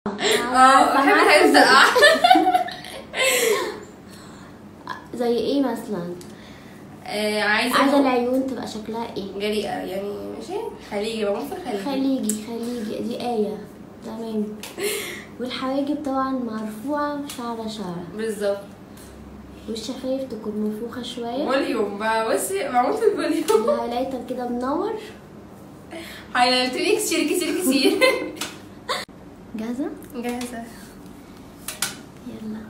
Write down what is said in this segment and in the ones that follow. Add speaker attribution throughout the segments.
Speaker 1: اه بحب الحاجات الساقعة
Speaker 2: زي ايه مثلا
Speaker 1: آه، عايزة
Speaker 2: عايزه العيون تبقى شكلها ايه
Speaker 1: جريئة يعني ماشي خليجي بموت في الخليجي
Speaker 2: خليجي خليجي دي آية تمام والحواجب طبعا مرفوعة شعرة شعرة
Speaker 1: بالظبط
Speaker 2: والشفايف تكون منفوخة شوية
Speaker 1: فوليوم بقى بصي بموت في الفوليوم
Speaker 2: الهايلايتر كده منور
Speaker 1: حيلتني كتير كتير كتير
Speaker 2: جاهزة؟
Speaker 1: جاهزة
Speaker 2: يلا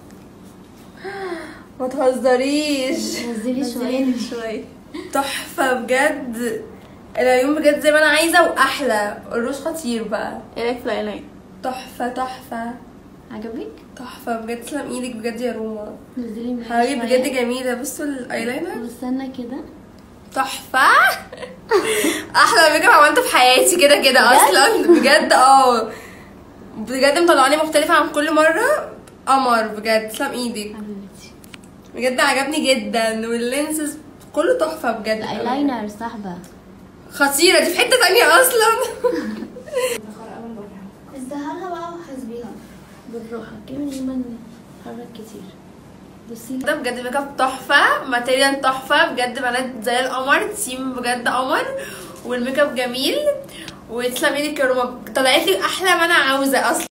Speaker 1: ما تهزريش
Speaker 2: نزلي شوية
Speaker 1: شوية تحفة بجد العيون بجد زي ما انا عايزة واحلى الروش خطير بقى
Speaker 3: ايه رايك في الاعلان
Speaker 1: تحفة تحفة
Speaker 2: عجبك؟
Speaker 1: تحفة بجد تسلم ايدك بجد يا روما
Speaker 2: نزلي معايا
Speaker 1: حبايبي
Speaker 2: شوية.
Speaker 1: بجد جميلة بصوا الايلاينر
Speaker 2: واستنى كده
Speaker 1: تحفة احلى ميك اب عملته في حياتي كده كده اصلا بجد اه بجد مطلعاني مختلفة عن كل مرة قمر بجد تسلم ايدك
Speaker 2: حبيبتي
Speaker 1: بجد عجبني جدا واللينسز كله تحفة بجد
Speaker 2: الايلاينر صاحبة
Speaker 1: خطيرة دي في حتة تانية اصلا
Speaker 2: ازدهرها بقى وحاسبيها بالراحة كده من غير ما نتحرك كتير بصي
Speaker 1: ده بجد ميك اب تحفة ماتيريال تحفة بجد بنات زي القمر تيم بجد قمر والميك اب جميل وتسلم ايدك يا روما طلعت لي احلى ما انا عاوزة اصلا